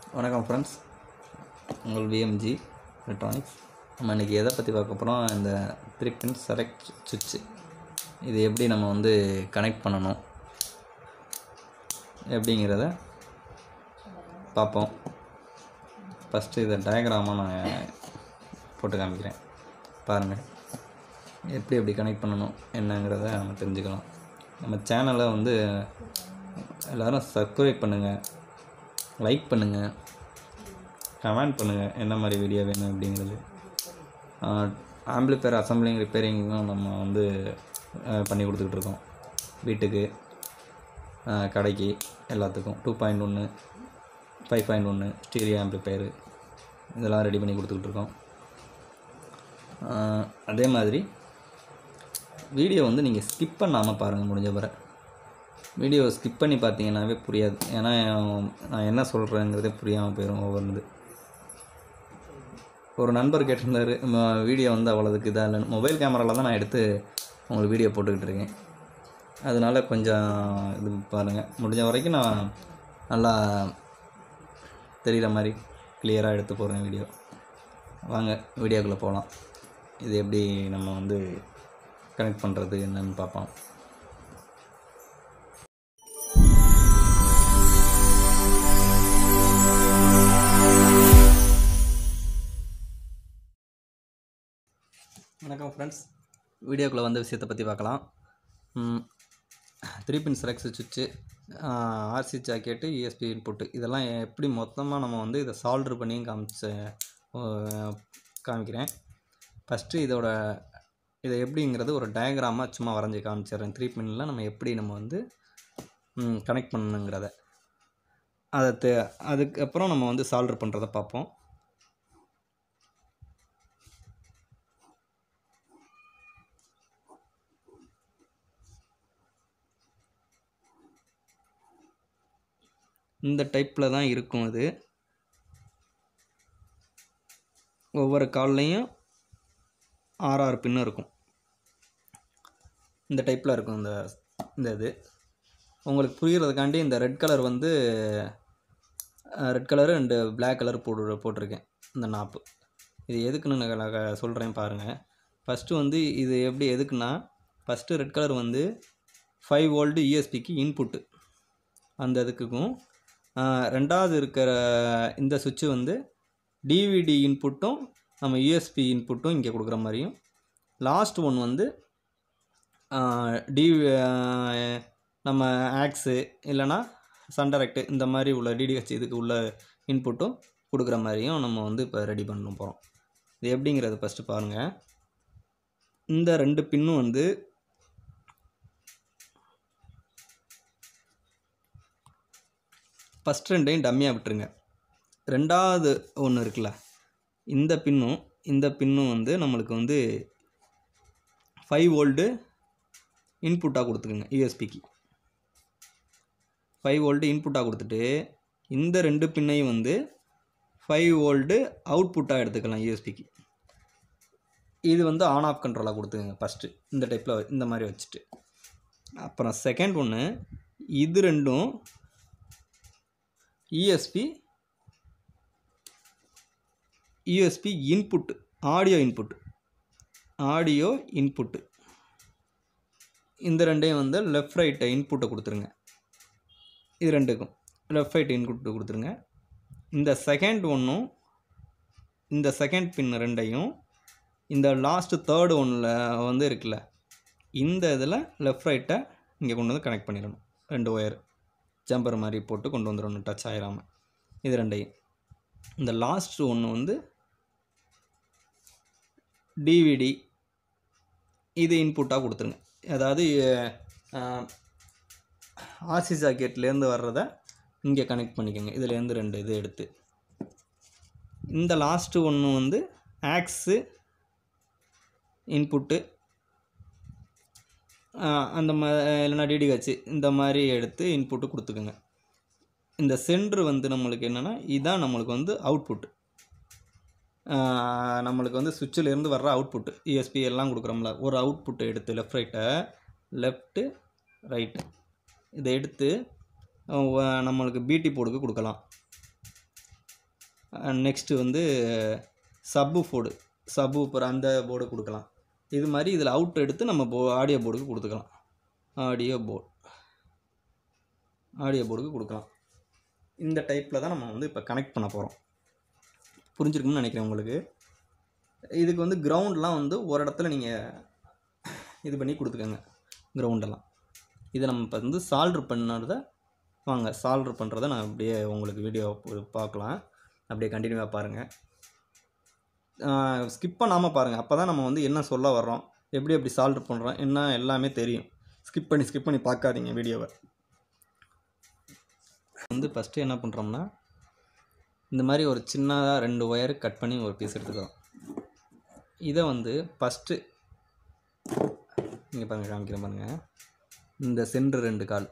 வணக்கம் ஃப்ரெண்ட்ஸ் உங்கள் VMG electronics நம்ம இன்றைக்கி எதை பற்றி பார்க்க போகிறோம் இந்த த்ரீ பின் செலக்ட் சுவிட்சு இது எப்படி நம்ம வந்து கனெக்ட் பண்ணணும் எப்படிங்கிறத பார்ப்போம் ஃபஸ்ட்டு இதை டயக்ராமாக நான் போட்டு காமிக்கிறேன் பாருங்கள் எப்படி எப்படி கனெக்ட் பண்ணணும் என்னங்கிறத நம்ம தெரிஞ்சுக்கலாம் நம்ம சேனலை வந்து எல்லோரும் சப்ஸ்கிரைப் பண்ணுங்கள் லைக் பண்ணுங்கள் கமெண்ட் பண்ணுங்கள் என்ன மாதிரி வீடியோ வேணும் அப்படிங்கிறது ஆம்பிளிஃபயர் அசம்பிளிங் ரிப்பேரிங்கும் நம்ம வந்து ஆஹ், பண்ணி கொடுத்துக்கிட்டு இருக்கோம் வீட்டுக்கு ஆஹ், கடைக்கு எல்லாத்துக்கும் டூ பாயிண்ட் ஒன்று ஃபைவ் பாயிண்ட் ஒன்று ஸ்டீரியோ ஆம்பிளிஃபயரு இதெல்லாம் ரெடி பண்ணி கொடுத்துக்கிட்டு இருக்கோம் ஆஹ், அதே மாதிரி வீடியோ வந்து நீங்கள் ஸ்கிப் பண்ணாமல் பாருங்கள் முடிஞ்ச பிற வீடியோ ஸ்கிப் பண்ணி பார்த்தீங்கன்னாவே புரியாது ஏன்னா நான் என்ன சொல்கிறேங்கிறதே புரியாமல் போயிடும் ஒவ்வொன்று ஒரு நண்பர் கேட்டிருந்தாரு "ம- வீடியோ வந்து அவ்வளோதுக்கு இதாக இல்லைன்னு மொபைல் கேமராவில் தான் நான் எடுத்து உங்களுக்கு வீடியோ போட்டுக்கிட்டு இருக்கேன் அதனால் கொஞ்சம் இது பாருங்கள் முடிஞ்ச வரைக்கும் நான் நல்லா தெரிகிற மாதிரி கிளியராக எடுத்து போடுறேன் வீடியோ வாங்க வீடியோக்குள்ளே போகலாம் இது எப்படி நம்ம வந்து கனெக்ட் பண்ணுறது என்னன்னு பார்ப்போம் வணக்கம் ஃப்ரெண்ட்ஸ் வீடியோக்குள்ளே வந்த விஷயத்தை பற்றி பார்க்கலாம் த்ரீ பின் செலக்ட் சுவிட்சு ஆர்சி ஜாக்கெட்டு யூஎஸ்பி இன்புட்டு இதெல்லாம் எப்படி மொத்தமாக நம்ம வந்து இதை சால்ட்ரு பண்ணி காமிச்ச அஹ், காமிக்கிறேன் ஃபஸ்ட்டு இதோட இதை எப்படிங்கிறது ஒரு டயக்ராமாக சும்மா வரைஞ்சி காமிச்சிடுறேன் த்ரீ பின்னில் நம்ம எப்படி நம்ம வந்து கனெக்ட் பண்ணணுங்கிறத அதை தெ அதுக்கப்புறம் நம்ம வந்து சால்ட்ரு பண்ணுறத பார்ப்போம் இந்த டைப்பில் தான் இருக்கும் இது ஒவ்வொரு கால்லையும் ஆறு ஆறு பின்னு இருக்கும் இந்த டைப்பில் இருக்கும் இந்த இந்த இது உங்களுக்கு புரிகிறதுக்காண்டி இந்த ரெட் கலர் வந்து red colour and Black colour போட்டு போட்டிருக்கேன் இந்த நாப்பு இது எதுக்குன்னு நான் சொல்கிறேன் பாருங்கள் ஃபஸ்ட்டு வந்து இது எப்படி எதுக்குன்னா ஃபஸ்ட்டு ரெட் கலர் வந்து ஃபைவ் வோல்டு யூஎஸ்பிக்கு இன்புட்டு அந்த இதுக்குக்கும் ஆஹ், ரெண்டாவது இருக்கிற இந்த சுவிட்சு வந்து டிவிடி இன்புட்டும் நம்ம யூஎஸ்பி இன்புட்டும் இங்கே கொடுக்குற மாதிரியும் லாஸ்ட் ஒன் வந்து டி நம்ம ஆக்ஸு இல்லைன்னா சன்டைரக்டு இந்த மாதிரி உள்ள டிடிஹெச் இதுக்கு உள்ள இன்புட்டும் கொடுக்குற மாதிரியும் நம்ம வந்து இப்போ ரெடி பண்ண போகிறோம் இது எப்படிங்கிறது ஃபஸ்ட்டு பாருங்கள் இந்த ரெண்டு பின்னும் வந்து ஃபஸ்ட் ரெண்டையும் டம்மியாக விட்டுருங்க ரெண்டாவது ஒன்று இருக்குல்ல இந்த பின்னும் இந்த பின்னும் வந்து நம்மளுக்கு வந்து ஃபைவ் வோல்டு இன்புட்டாக கொடுத்துக்குங்க யூஎஸ்பிக்கு ஃபைவ் வோல்டு இன்புட்டாக கொடுத்துட்டு இந்த ரெண்டு பின்னையும் வந்து ஃபைவ் வோல்டு அவுட்புட்டாக எடுத்துக்கலாம் யூஎஸ்பிக்கு இது வந்து ஆன் ஆஃப் கண்ட்ரோலாக கொடுத்துக்கங்க ஃபஸ்ட்டு இந்த டைப்பில் இந்த மாதிரி வச்சுட்டு அப்புறம் செகண்ட் ஒன்று இது ரெண்டும் ESP USB input audio input audio input இந்த ரெண்டையும் வந்து லெஃப்ட் ரைட்டை இன்புட்டை கொடுத்துருங்க இது ரெண்டுக்கும் லெஃப்ட் ரைட் இன்புட் கொடுத்துருங்க இந்த செகண்ட் ஒன்றும் இந்த செகண்ட் பின் ரெண்டையும் இந்த லாஸ்ட்டு தேர்டு ஒன்றில் வந்து இருக்குல்ல இந்த இதில் லெஃப்ட் ரைட்டை இங்கே கொண்டு வந்து கனெக்ட் பண்ணிடணும் ரெண்டு ஒயர் ஜம்பர் மாதிரி போட்டு கொண்டு வந்துடணும் டச் ஆயிராமல் இது ரெண்டையும் இந்த லாஸ்ட் ஒன்று வந்து டிவிடி இது இன்புட்டாக கொடுத்துருங்க அதாவது ஆர்சி ஜாக்கெட்லேருந்து வர்றதை இங்கே கனெக்ட் பண்ணிக்கோங்க இதுலேருந்து ரெண்டு இது எடுத்து இந்த லாஸ்ட்டு ஒன்று வந்து ஆக்ஸு இன்புட்டு அந்த மா இல்லைனா டிடிஹெச் இந்த மாதிரி எடுத்து இன்புட்டு கொடுத்துக்குங்க இந்த சென்ட்ரு வந்து நம்மளுக்கு என்னென்னா இதுதான் நம்மளுக்கு வந்து அவுட்புட் நம்மளுக்கு வந்து சுவிட்சிலேருந்து வர்ற அவுட்புட்டு இஎஸ்பி எல்லாம் கொடுக்குறோம்ல ஒரு அவுட்புட்டை எடுத்து லெஃப்ட் ரைட்டை லெஃப்ட்டு ரைட்டு இதை எடுத்து அஹ், நம்மளுக்கு பிடி போர்டுக்கு கொடுக்கலாம் நெக்ஸ்ட்டு வந்து சப்பு போர்டு சப்பு அந்த போர்டு கொடுக்கலாம் இது மாதிரி இதில் அவுட் எடுத்து நம்ம போ ஆடியோ போர்டுக்கு கொடுத்துக்கலாம் ஆடியோ போர்டு ஆடியோ போர்டுக்கு கொடுக்கலாம் இந்த டைப்பில் தான் நம்ம வந்து இப்போ கனெக்ட் பண்ண போகிறோம் புரிஞ்சிருக்கும்னு நினைக்கிறேன் உங்களுக்கு இதுக்கு வந்து கிரவுண்ட்லாம் வந்து ஒரு இடத்துல நீங்கள் இது பண்ணி கொடுத்துக்கோங்க கிரவுண்டெல்லாம் இதை நம்ம இப்போ வந்து சால்ட்ரு பண்ணுறத வாங்க சால்ட்ரு பண்ணுறத நான் அப்படியே உங்களுக்கு வீடியோ பார்க்கலாம் அப்படியே கண்டினியூவாக பாருங்கள் ஸ்கிப் பண்ணாமல் பாருங்கள் அப்போ தான் நம்ம வந்து என்ன சொல்ல வர்றோம் எப்படி எப்படி சால்வ் பண்ணுறோம் என்ன எல்லாமே தெரியும் ஸ்கிப் பண்ணி ஸ்கிப் பண்ணி பார்க்காதீங்க வீடியோவை வந்து ஃபஸ்ட்டு என்ன பண்ணுறோம்னா இந்த மாதிரி ஒரு சின்னதாக ரெண்டு ஒயர் கட் பண்ணி ஒரு பீஸ் எடுத்துக்கிறோம் இதை வந்து ஃபஸ்ட்டு இங்கே பாருங்கள் காமிக்கிறேன் பாருங்கள் இந்த சென்ட்ரு ரெண்டு கால்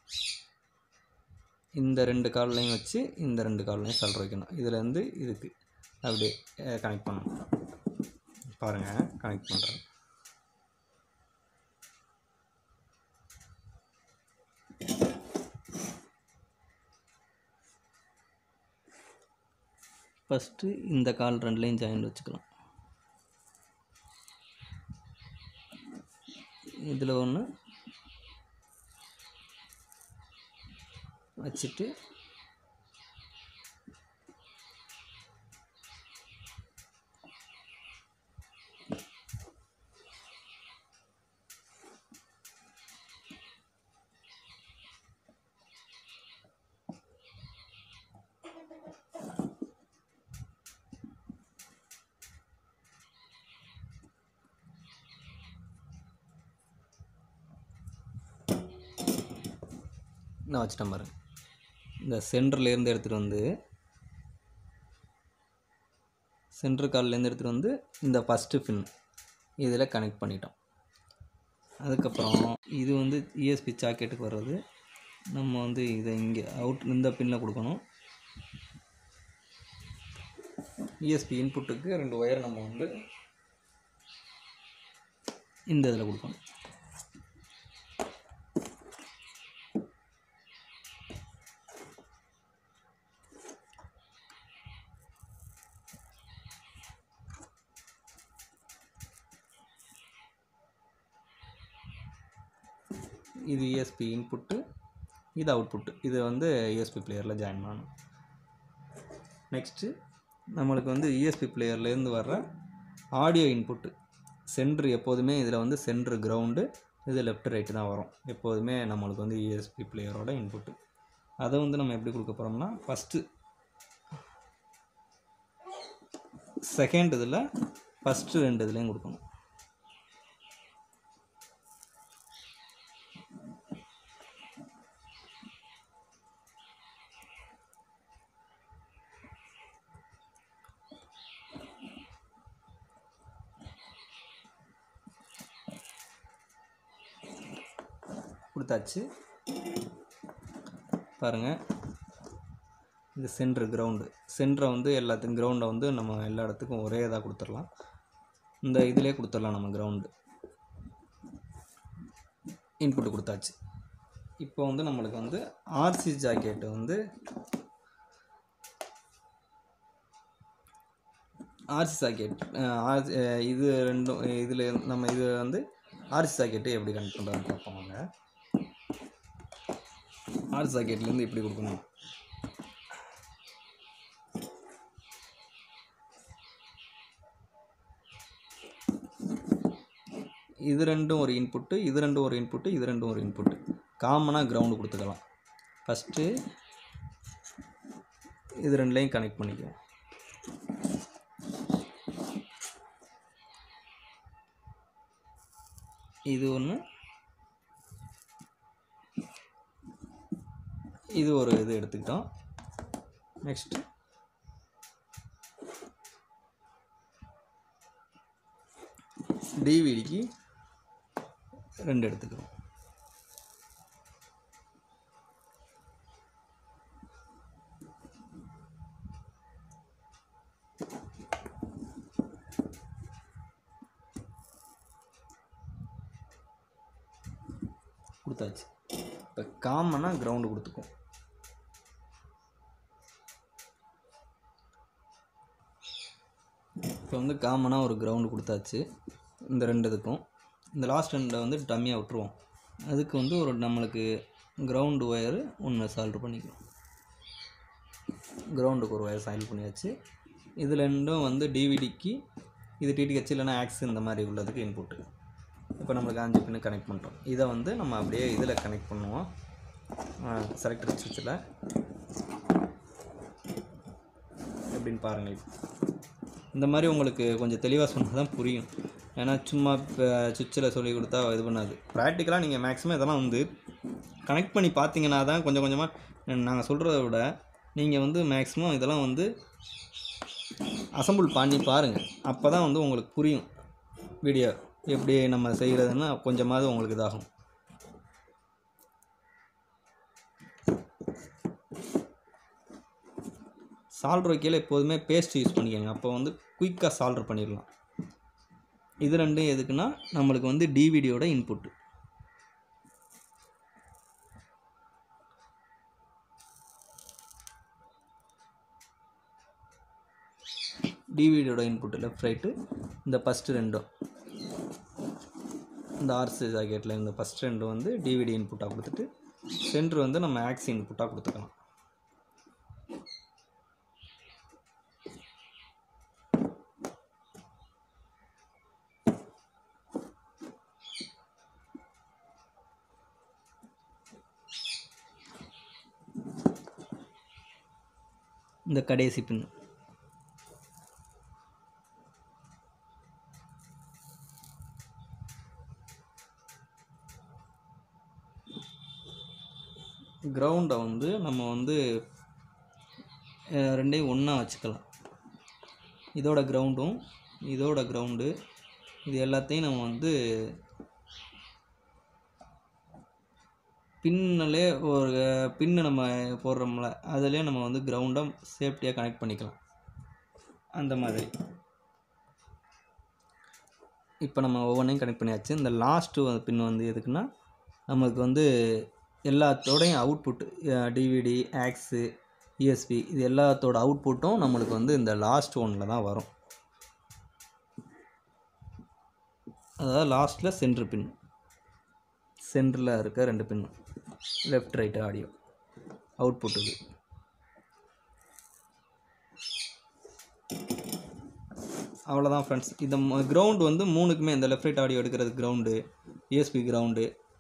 இந்த ரெண்டு கால்லையும் வச்சு இந்த ரெண்டு கால்லையும் சல்ற வைக்கணும் இதுலேருந்து இதுக்கு அப்படியே கனெக்ட் பண்ணணும் பாருங்கள் கனெக்ட் பண்ணுறேன் ஃபஸ்ட்டு இந்த கால் ரெண்டுலேயும் ஜாயிண்ட் வச்சுக்கலாம் இதில் ஒன்று வச்சுட்டு நான் வச்சுட்டேன் பாருங்க இந்த சென்டர்லேருந்து எடுத்துகிட்டு வந்து சென்ட்ரு கால்லேருந்து எடுத்துகிட்டு வந்து இந்த ஃபஸ்ட்டு பின் இதில் கனெக்ட் பண்ணிட்டோம் அதுக்கப்புறம் இது வந்து இஎஸ்பி சாக்கெட்டுக்கு வர்றது நம்ம வந்து இதை இங்கே அவுட் இந்த பின்னில் கொடுக்கணும் இஎஸ்பி இன்புட்டுக்கு ரெண்டு ஒயர் நம்ம வந்து இந்த இதில் கொடுக்கணும் இது இஎஸ்பி இன்புட்டு இது அவுட்புட்டு இது வந்து இஎஸ்பி பிளேயரில் ஜாயின் பண்ணணும் நெக்ஸ்ட்டு நம்மளுக்கு வந்து இஎஸ்பி பிளேயர்லேருந்து வர்ற ஆடியோ இன்புட்டு சென்ட்ரு எப்போதுமே இதில் வந்து சென்ட்ரு கிரவுண்டு இது லெஃப்ட் ரைட்டு தான் வரும் எப்போதுமே நம்மளுக்கு வந்து இஎஸ்பி பிளேயரோட இன்புட்டு அதை வந்து நம்ம எப்படி கொடுக்க போகிறோம்னா ஃபஸ்ட்டு செகண்ட் இதில் ஃபஸ்ட்டு ரெண்டு இதுலேயும் கொடுக்கணும் கொடுத்தாச்சு பாருங்கள் இது சென்ட்ரு கிரவுண்டு சென்டரை வந்து எல்லாத்துக்கும் கிரவுண்டை வந்து நம்ம எல்லா இடத்துக்கும் ஒரே இதாக கொடுத்துடலாம் இந்த இதிலே கொடுத்துடலாம் நம்ம கிரவுண்டு இன்புட்டு கொடுத்தாச்சு இப்போ வந்து நம்மளுக்கு வந்து ஆர்சி ஜாக்கெட்டு வந்து ஆர்சி சாக்கெட் ஆர்சி இது ரெண்டும் இதில் நம்ம இது வந்து ஆர்சி சாக்கெட்டு எப்படி கனெக்ட் பண்ணுறதுன்னு பார்ப்போம் வாங்க ஆர்சி சாக்கெட்லேருந்து இப்படி கொடுக்கணும் இது ரெண்டும் ஒரு இன்புட்டு இது ரெண்டும் ஒரு இன்புட்டு இது ரெண்டும் ஒரு இன்புட்டு காமனாக கிரவுண்டு கொடுத்துக்கலாம் ஃபஸ்ட்டு இது ரெண்டுலேயும் கனெக்ட் பண்ணிக்குவோம் இது ஒன்று இது ஒரு இது எடுத்துக்கிட்டோம் நெக்ஸ்ட்டு டிவிடிக்கு ரெண்டு எடுத்துக்கிறோம் கொடுத்தாச்சு இப்போ காமனாக கிரவுண்டு கொடுத்துக்கும் இப்போ வந்து காமனாக ஒரு கிரவுண்டு கொடுத்தாச்சு இந்த ரெண்டு இதுக்கும் இந்த லாஸ்ட் ரெண்டை வந்து டம்மியாக விட்டுருவோம் அதுக்கு வந்து ஒரு நம்மளுக்கு கிரவுண்டு ஒயரு ஒன்று சால்ட்ரு பண்ணிக்கலாம் கிரவுண்டுக்கு ஒரு ஒயர் சால்ட் பண்ணியாச்சு இது ரெண்டும் வந்து டிவிடிக்கு இது டிடிஹெச் இல்லைனா ஆக்ஸ் இந்த மாதிரி உள்ளதுக்கு இன்புட்டு இப்போ நம்மளுக்கு அஞ்சு பின்னு கனெக்ட் பண்ணுறோம் இதை வந்து நம்ம அப்படியே இதில் கனெக்ட் பண்ணுவோம் செலக்டர் சுவிட்சில் எப்படின்னு பாருங்கள் இந்த மாதிரி உங்களுக்கு கொஞ்சம் தெளிவாக சொன்னால் தான் புரியும் ஏன்னா சும்மா இப்போ சுவிட்சில் சொல்லி கொடுத்தா இது பண்ணாது ப்ராக்டிக்கலாக நீங்கள் மேக்ஸிமம் இதெல்லாம் வந்து கனெக்ட் பண்ணி பார்த்தீங்கன்னா தான் கொஞ்சம் கொஞ்சமாக நாங்கள் சொல்கிறத விட நீங்கள் வந்து மேக்ஸிமம் இதெல்லாம் வந்து அசம்பிள் பண்ணி பாருங்கள் அப்போ தான் வந்து உங்களுக்கு புரியும் வீடியோ எப்படி நம்ம செய்கிறதுன்னா கொஞ்சமாவது உங்களுக்கு இதாகும் சால்ட்ரு வைக்கையில் எப்போதுமே பேஸ்ட் யூஸ் பண்ணிக்கோங்க அப்போ வந்து குயிக்காக சால்ட்ரு பண்ணிடலாம் இது ரெண்டும் எதுக்குன்னா நம்மளுக்கு வந்து டிவிடியோட இன்புட்டு டிவிடியோட இன்புட்டு லெஃப்ட் ரைட்டு இந்த ஃபஸ்ட்டு ரெண்டும் இந்த ஆர்சி ஜாக்கெட்டில் இந்த ஃபஸ்ட் ரெண்டும் வந்து டிவிடி இன்புட்டாக கொடுத்துட்டு சென்ட்ரு வந்து நம்ம ஆக்சி இன்புட்டாக கொடுத்துக்கலாம் இந்த கடைசி பின் கிரவுண்டை வந்து நம்ம வந்து அஹ், ரெண்டையும் ஒன்றா வச்சுக்கலாம் இதோட கிரவுண்டும் இதோட கிரவுண்டு இது எல்லாத்தையும் நம்ம வந்து பின்னலே ஒரு பின்னு நம்ம போடுறோம்ல அதிலே நம்ம வந்து கிரவுண்டை சேஃப்டியாக கனெக்ட் பண்ணிக்கலாம் அந்த மாதிரி இப்போ நம்ம ஒவ்வொன்றையும் கனெக்ட் பண்ணியாச்சு இந்த லாஸ்ட்டு பின் வந்து எதுக்குன்னா நமக்கு வந்து எல்லாத்தோடையும் அவுட்புட் டிவிடி ஆக்ஸு யூஎஸ்பி இது எல்லாத்தோட அவுட்புட்டும் நம்மளுக்கு வந்து இந்த லாஸ்ட் ஒன்றில் தான் வரும் அதாவது லாஸ்ட்டில் சென்ட்ரு பின் சென்டரில் இருக்க ரெண்டு பின்னும் லெஃப்ட் ரைட் ஆடியோ அவுட்புட்டுக்கு அவ்வளோதான் ஃப்ரெண்ட்ஸ் இந்த கிரவுண்டு வந்து மூணுக்குமே இந்த லெஃப்ட் ரைட் ஆடியோ எடுக்கிறது கிரவுண்டு யூஎஸ்பி கிரவுண்டு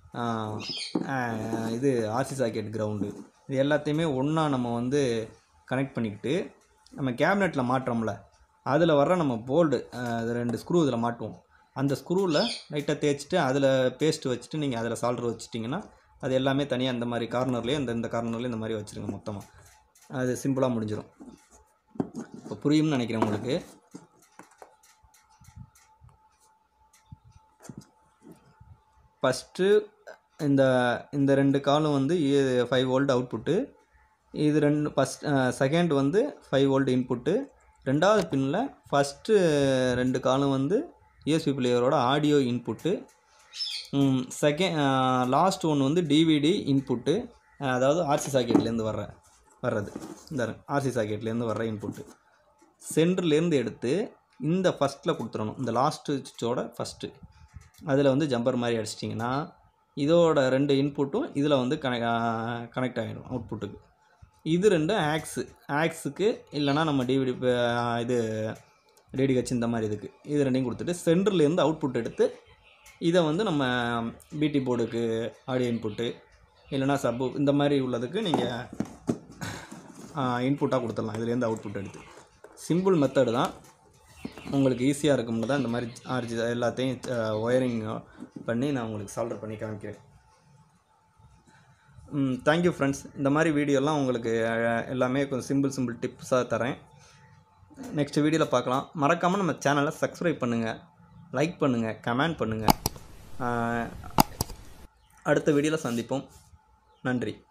இது ஆர்சி சாக்கெட் கிரவுண்டு இது எல்லாத்தையுமே ஒன்றா நம்ம வந்து கனெக்ட் பண்ணிக்கிட்டு நம்ம கேபினெட்டில் மாட்டுறோம்ல அதில் வர்ற நம்ம போல்டு ரெண்டு ஸ்க்ரூ இதில் மாட்டுவோம் அந்த ஸ்க்ரூவில் லைட்டாக தேய்ச்சிட்டு அதில் பேஸ்ட் வச்சுட்டு நீங்கள் அதில் சால்ட்ரு வச்சிட்டிங்கன்னா அது எல்லாமே தனியாக இந்த மாதிரி கார்னர்லேயே இந்த இந்த கார்னர்லேயே இந்த மாதிரி வச்சுருங்க மொத்தமாக அது சிம்பிளாக முடிஞ்சிடும் இப்போ புரியும்னு நினைக்கிறேன் உங்களுக்கு ஃபஸ்ட்டு இந்த இந்த ரெண்டு காலும் வந்து ஃபைவ் வோல்ட் அவுட்புட்டு இது ரெண்டு ஃபஸ்ட் செகண்ட் வந்து ஃபைவ் வோல்ட் இன்புட்டு ரெண்டாவது பின்னில் ஃபஸ்ட்டு ரெண்டு காலும் வந்து யூஎஸ்பி பிளேயரோட ஆடியோ இன்புட்டு செகண்ட் லாஸ்ட் ஒன்று வந்து டிவிடி இன்புட்டு அதாவது ஆர்சி சாக்கெட்லேருந்து வர்ற வர்றது இந்த ஆர்சி சாக்கெட்லேருந்து வர்ற இன்புட்டு சென்டர்லேருந்து எடுத்து இந்த ஃபஸ்ட்டில் கொடுத்துடணும் இந்த லாஸ்ட்டு சுவிட்சோட ஃபஸ்ட்டு அதில் வந்து ஜம்பர் மாதிரி அடிச்சிட்டிங்கன்னா இதோட ரெண்டு இன்புட்டும் இதில் வந்து கனெக்ட் கனெக்ட் ஆகிடும் அவுட்புட்டுக்கு இது ரெண்டும் ஆக்ஸு ஆக்ஸுக்கு இல்லைனா நம்ம டிவிடி இது டிடிஹெச் இந்த மாதிரி இதுக்கு இது ரெண்டையும் கொடுத்துட்டு சென்டர்லேருந்து அவுட்புட் எடுத்து இதை வந்து நம்ம பிடி போர்டுக்கு ஆடியோ இன்புட்டு இல்லைனா சப்பு இந்த மாதிரி உள்ளதுக்கு நீங்கள் இன்புட்டாக கொடுத்துடலாம் இதுலேருந்து அவுட்புட் எடுத்து சிம்பிள் மெத்தடு தான் உங்களுக்கு ஈஸியாக இருக்கும்னு தான் இந்த மாதிரி ஆர்ஜி எல்லாத்தையும் ஒயரிங் பண்ணி நான் உங்களுக்கு சால்டர் பண்ணி காமிக்கிறேன் தேங்க்யூ ஃப்ரெண்ட்ஸ் இந்த மாதிரி வீடியோலாம் உங்களுக்கு அஹ், எல்லாமே கொஞ்சம் சிம்பிள் சிம்பிள் டிப்ஸாக தரேன் நெக்ஸ்ட் வீடியோவில் பார்க்கலாம் மறக்காமல் நம்ம சேனலை சப்ஸ்கிரைப் பண்ணுங்கள் லைக் பண்ணுங்கள் கமெண்ட் பண்ணுங்கள் அடுத்த வீடியோவில் சந்திப்போம் நன்றி